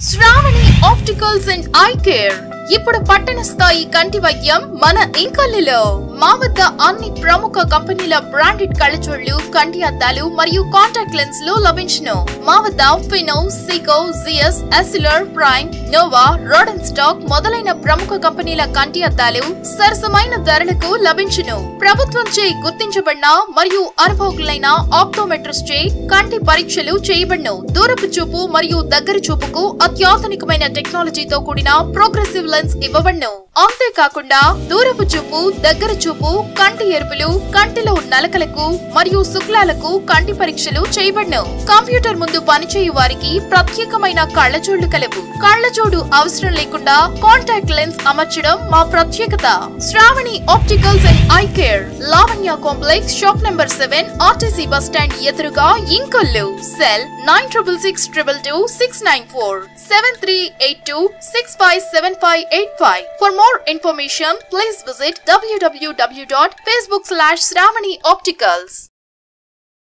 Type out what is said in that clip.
Shravani opticals and eye care ఇప్పుడు పట్టణ స్థాయి కంటి వైద్యం మన ఇంకొల్లిలో మా వద్ద అన్ని ప్రముఖ కంపెనీల బ్రాండెడ్ కళ్ళజోళ్లు కంటి అద్దాలు మరియు కాంటాక్ట్ లెన్స్ లు లభించును మా వద్ద ఫినో Seiko Zeiss Essilor Prime Nova Rodenstock మొదలైన ప్రముఖ కంపెనీల కంటి అద్దాలు సరసమైన ధరలకు లభించును ప్రభుత్వంచే గుర్తించబడిన మరియు అనుభవకులైన ఆప్టోమెట్రిస్ట్ చే కంటి పరీక్షలు చేయబడును దూరపు చూపు మరియు దగ్గర చూపుకు అత్యాధునికమైన టెక్నాలజీతో కూడిన ప్రోగ్రెసివ్ లెన్స్ ఇవ్వబడును అంతేకాకుండా దూరపు చూపు దగ్గర చూపు కంటి ఎరుపులు కంటిలో నలకలకు మరియు శుక్లాలకు కంటి పరీక్షలు చేయబడును కంప్యూటర్ ముందు పనిచేయు వారికి ప్రత్యేకమైన కళ్ళజోళ్లు కలవు కళ్ళజోడు అవసరం లేకుండా కాంటాక్ట్ లెన్స్ అమర్చడం మా ప్రత్యేకత Sravani opticals and eye care Lavanya complex shop number seven RTC bus stand ఎదురుగా Inkollu cell nine triple six triple two six nine four seven three eight two six five seven five eight five for more information please visit WWW dot Facebook slash Sravani opticals